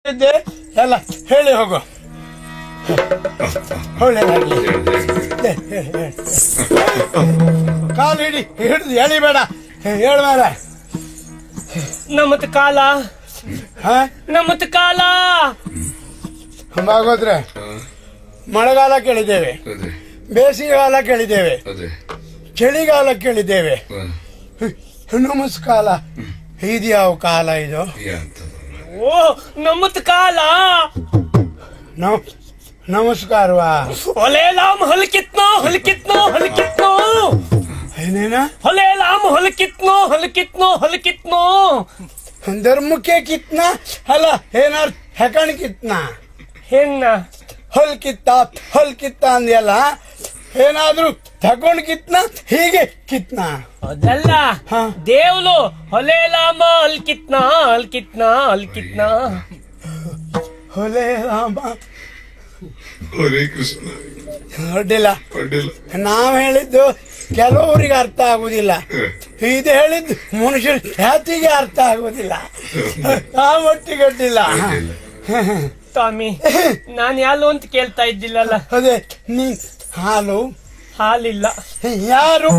ಕೊಟ್ಟಿದ್ದೆ ಎಲ್ಲ ಹೇಳಿ ಹೋಗು ಒಳ್ಳೇದಾಗ್ಲಿ ಏ, ಏ, ಏ. ಕಾಲು ಹಿಡಿ ಹಿಡಿದು ಎಳಿಬೇಡ ಹೇಳ ಮೇಲೆ ನಮ್ಮತ್ ಕಾಲ ಹಾ ನಮ್ಮತ್ ಕಾಲ ಭಾಗವತ್ರೆ ಮಳೆಗಾಲ ಕೇಳಿದ್ದೇವೆ ಅದೇ ಬೇಸಿಗೆಗಾಲ ಕೇಳಿದ್ದೇವೆ ಅದೇ ಚಳಿಗಾಲ ಕೇಳಿದ್ದೇವೆ ಹ, ನಮಸ್ಕಾಲ ಇದು ಯಾವ ಕಾಲ ಇದು ಎಂತ ಓ ನಮ್ಮತ್ ಕಾಲ ನಮ್ ನಮಸ್ಕಾರವಾ ಹೊಲೆ ಲಾಮ್ ಹೊಲಕಿತ್ನೋ ಹೊಲಕಿತ್ನೋ ಹೊಲಕಿತ್ನೋ ಏನೇನ ಹೊಲೆ ಲಾಮ್ ಹೊಲಕಿತ್ನೋ ಹೊಲಕಿತ್ನೋ ಹೊಲಕಿತ್ನೋ ಧರ್ಮಕ್ಕೆ ಕಿತ್ನ ಅಲ್ಲ ಏನಾರು ಹೆಕಣ್ ಕಿತ್ನ ಹೆಣ್ಣ ಹೊಲ್ ಕಿತ್ತ ಹೊಲ್ ಕಿತ್ತ ಅಂದ್ಯಲ್ಲ ಏನಾದ್ರೂ ತಗೊಂಡ್ ಕಿತ್ನ ಹೀಗೆ ಕಿತ್ನ ಅದಲ್ಲ ಹಾ. ದೇವ್ಲು ಹೊಲೆ ಲಾಮ ಹಲ್ಕಿತ್ನ ಹಲ್ಕಿತ್ನ ಹಲ್ಕಿತ್ನ ಹೊಲೆ ರಾಮ ಹರೇ ಕೃಷ್ಣ ಅಡ್ಡಿಲ್ಲ ಅಡ್ಡಿಲ್ಲ ನಾವ್ ಹೇಳಿದ್ದು ಕೆಲವರಿಗೆ ಅರ್ಥ ಆಗುದಿಲ್ಲ ಇದು ಹೇಳಿದ್ದು ಮನುಷ್ಯರ ಜಾತಿಗೆ ಅರ್ಥ ಆಗುದಿಲ್ಲ ಆ ಮಟ್ಟಿಗೆ ಅಡ್ಡಿಲ್ಲ ಅಡ್ಡಿಲ್ಲ ಸ್ವಾಮಿ ನಾನ್ ಯಾಲು ಅಂತ ಕೇಳ್ತಾ ಇದ್ದಿಲ್ಲಲ್ಲ ಅದೇ ನೀ ಹಾಲು ಹಾಲಿಲ್ಲ ಯಾರು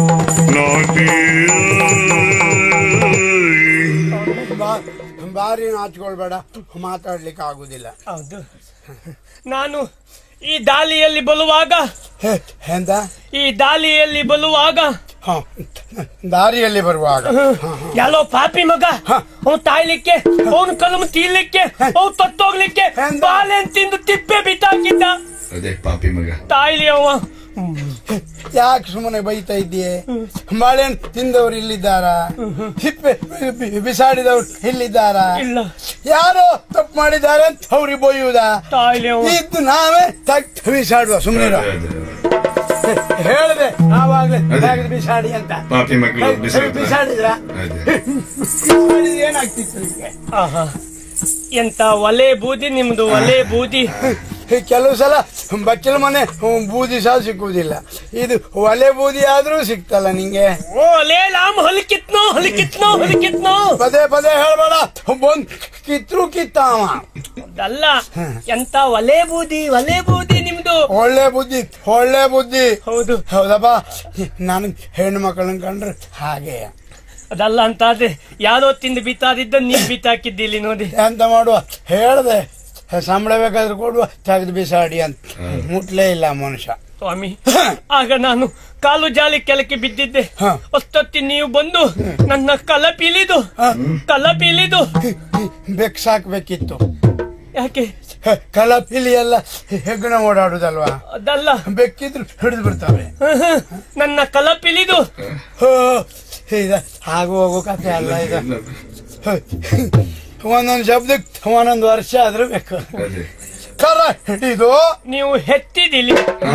ಬಾ- ಬಾರಿ ನಾಚ್ಕೊಳ್ಬೇಡ ಮಾತಾಡ್ಲಿಕ್ಕೆ ಆಗುದಿಲ್ಲ ಹೌದು ನಾನು ಈ ದಾಲಿಯಲ್ಲಿ ಬಲುವಾಗ ಹೇ, ಎಂತ ಈ ದಾಲಿಯಲ್ಲಿ ಬಲುವಾಗ ಹ, ದಾರಿಯಲ್ಲಿ ಬರುವಾಗ ಹ, ಹ. ಎಲ್ಲೋ ಪಾಪಿ ಮಗ ಹ. ಅವ್ನು ತಾಯ್ಲಿಕ್ಕೆ ಅವನು ಕಲಮು ತೀರ್ಲಿಕ್ಕೆ ಅವ್ನು ತತ್ತೋಗ್ಲಿಕ್ಕೆ ಎಂತ? ಬಾಳೆನ್ ತಿಂದು ತಿಪ್ಪೆ ಬಿತ್ತಾಕಿದ್ದ ಅದೇ ಪಾಪಿ ಮಗ ತಾಯ್ಲಿ ಅವ ಯಾಕೆ ಸುಮ್ಮನೆ ಬೈತಾ ಇದ್ದೀಯೆ ಬಾಳೆಹಣ್ಣು ತಿಂದವರು ಇಲ್ಲಿದ್ದಾರಾ ಹಿಪ್ಪೆ ಬಿ- ಬಿಸಾಡಿದವರು ಇಲ್ಲಿದ್ದಾರಾ ಇಲ್ಲ ಯಾರೋ ತಪ್ಪು ಮಾಡಿದ್ದಾರೆ ಅಂತ ಅವ್ರಿಗೆ ಬೊಯ್ಯುವುದಾ ತಾಯ್ಲಿ ಅವ ಇದ್ದು ನಾವೇ ತಗ್ದು ಬಿಸಾಡುವ ಸುಮ್ಮನೆ ಅದೇ, ಅದೇ. ಹೇಳಿದೆ ಆವಾಗಲೇ ಅದೇ. ತೆಗ್ದು ಬಿಸಾಡಿ ಅಂತ ಪಾಪಿ ಮಕ್ಕಳು ಬಿಸಾಡ್ತಾರೆ. ಬಿಸಾಡಿದ್ರ ಅದೇ ಬಿಸಾಡಿದ್ರೆ ಏನಾಗ್ತಿತ್ತು ನಿಮ್ಗೆ ಆಹಾ ಎಂತ ಒಲೆ ಬೂದಿ ನಿಮ್ದು ಒಲೆ ಬೂದಿ ಈ ಕೆಲವು ಸಲ ಬಚ್ಚಲ ಮನೆ ಹ್ಮ್, ಬೂದಿ ಸಹ ಸಿಕ್ಕುವುದಿಲ್ಲ ಇದು ಒಲೆ ಬೂದಿ ಆದ್ರೂ ಸಿಕ್ತಲ್ಲ ನಿಂಗೆ ಓ ಒಲೆ ಲಾಮ್ ಹೊಲಿಕಿತ್ನೋ ಹೊಲಿಕಿತ್ನೋ ಹೊಲಿಕಿತ್ನೋ ಪದೇ ಪದೇ ಹೇಳ್ಬೇಡ ಬಂದ್ ಕಿತ್ರು ಕಿತ್ತಾವ ಅಲ್ಲ ಎಂತ ಒಲೆ ಬೂದಿ ಒಲೆ ಬೂದಿ ನಿಮ್ದು ಒಳ್ಳೆ ಬುದ್ಧಿ ಒಳ್ಳೆ ಬುದ್ಧಿ ಹೌದು ಹೌದಪ್ಪ ನಾನು ಹೆಣ್ಣು ಮಕ್ಕಳನ್ನ ಕಂಡ್ರೆ ಹಾಗೆ ಅದಲ್ಲ ಅಂತ ಆದ್ರೆ ಯಾರೋ ತಿಂದು ಬಿತ್ತಾದಿದ್ದ ನೀವ್ ಬಿತ್ತಾಕಿದ್ದಿಲ್ಲಿ ನೋಡಿ ಎಂತ ಮಾಡುವ ಹೇಳ್ದೆ ಸಂಬಳ ಬೇಕಾದ್ರೆ ಕೊಡುವ ತೆಗೆದು ಬಿಸಾಡಿ ಅಂತ ಮುಟ್ಲೇ ಇಲ್ಲ ಮನುಷ್ಯ ಸ್ವಾಮಿ ಆಗ ನಾನು ಕಾಲು ಜಾಲಿ ಕೆಳಕ್ಕೆ ಬಿದ್ದಿದ್ದೆ ಹ. ಅಷ್ಟೊತ್ತಿ ನೀವು ಬಂದು ನನ್ನ ಕಲಪಿಲಿದು ಹ. ಕಲಪಿಲಿದು ಬೆಕ್ ಸಾಕ್ಬೇಕಿತ್ತು ಯಾಕೆ ಹ, ಕಲಪಿಲಿ ಎಲ್ಲ ಹೆಗ್ಗಣ ಓಡಾಡುದಲ್ವಾ ಅದಲ್ಲ ಬೆಕ್ಕಿದ್ರು ಹಿಡಿದು ಬಿಡ್ತವೆ ನನ್ನ ಕಲಪಿಲಿದು ಹೋ, ಇದ ಆಗು ಹೋಗು ಕಥೆ ಅಲ್ಲ ಇದು ಹ, ಒಂದೊಂದು ಶಬ್ದಕ್ಕೆ ಒಂದೊಂದು ವರ್ಷ ಆದ್ರೂ ಬೇಕು ಅದೇ ಕರ ಹಿಡಿದು ನೀವು ಹೆತ್ತಿದಿಲಿ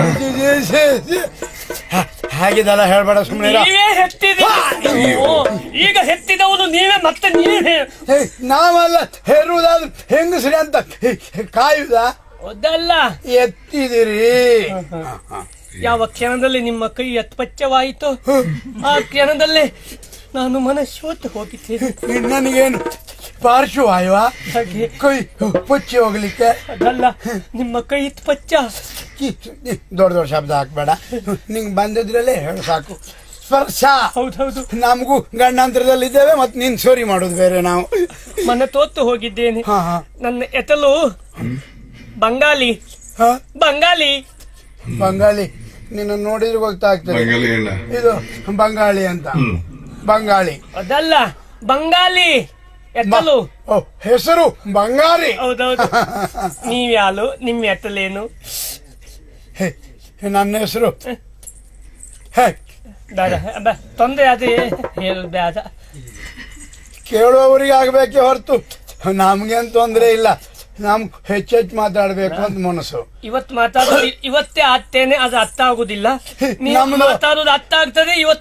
ಹ- ಹಾಗಿದೆಲ್ಲ ಹೇಳ್ಬೇಡ ಸುಮ್ಮನೆ ನೀವೇ ಹೆತ್ತಿದಿಲಿ ಓ, ಈಗ ಹೆತ್ತಿದವನು ನೀವೇ ಮತ್ತೆ ನೀವೇ ನಾವೆಲ್ಲ ಹೇರುವುದಾದ್ರು ಹೆಂಗಸ್ರಿ ಅಂತ ಕಾಯುದ ಅದಲ್ಲ ಎತ್ತಿದಿರಿ ಯಾವ ಕ್ಷಣದಲ್ಲಿ ನಿಮ್ಮ ಕೈ ಅತ್ಪಚ್ಚವಾಯಿತು ಆ ಕ್ಷಣದಲ್ಲೇ ನಾನು ಮನಸ್ಸೋತು ಹೋಗಿದ್ದೇನೆ ನನಗೇನು ಪಾರ್ಶ್ವವಾಯುವ ಹಾಗೆ ಕೈ ಪುಚ್ಚಿ ಹೋಗ್ಲಿಕ್ಕೆ ಅದಲ್ಲ ನಿಮ್ಮ ಕೈ ಪಚ್ಚ ಕಿ- ದೊಡ್ಡ ದೊಡ್ಡ ಶಬ್ದ ಹಾಕ್ಬೇಡ ನಿಂಗೆ ಬಂದಿದ್ರಲ್ಲೇ ಹೇಳು ಸಾಕು ಸ್ಪರ್ಶ ಹೌದೌದು ನಮಗೂ ಗಂಡಾಂತರದಲ್ಲಿ ಇದ್ದೇವೆ ಮತ್ತೆ ನೀನ್ ಸೋರಿ ಮಾಡೋದು ಬೇರೆ ನಾವು ಮನ ತೋತು ಹೋಗಿದ್ದೇನೆ ಹಾ ಹಾ ನನ್ನ ಎತಲು ಬಂಗಾಲಿ ಹಾ ಬಂಗಾಲಿ ಬಂಗಾಳಿ ನಿನ್ನ ನೋಡಿದ್ರೆ ಗೊತ್ತಾಗ್ತದೆ ಬಂಗಾಲಿ ಹೆಣ್ಣ ಇದು ಬಂಗಾಳಿ ಅಂತ ಬಂಗಾಳಿ ಅದಲ್ಲ ಬಂಗಾಲಿ ಎತ್ತಲು ಓ ಹೆಸರು ಬಂಗಾರಿ ಹೌದೌದು ನೀವ್ಯಾಲು ನಿಮ್ ಎತ್ತಲೇನು ಹೇ, ನನ್ನ ಹೆಸರು ಹೇ ಬೇಡ ಅಬ್ಬ, ತೊಂದ್ರೆ ಅದೇ ಹೇಳುದು ಬೇಡ ಕೇಳುವವರಿಗೆ ಆಗ್ಬೇಕೆ ಹೊರತು ನಮ್ಗೇನ್ ತೊಂದ್ರೆ ಇಲ್ಲ ನಮ್ ಹೆಚ್ಚೆಚ್ಚು ಮಾತಾಡ್ಬೇಕು ಅಂತ ಮನಸ್ಸು ಇವತ್ ಮಾತಾಡೋದು ಇವತ್ತೇ ಆಗ್ತೇನೆ ಅದು ಅರ್ಥ ಆಗುದಿಲ್ಲ ನೀವು ನಮ್ದು- ಮಾತಾಡೋದು ಅರ್ಥ ಆಗ್ತದೆ ಇವತ್ತು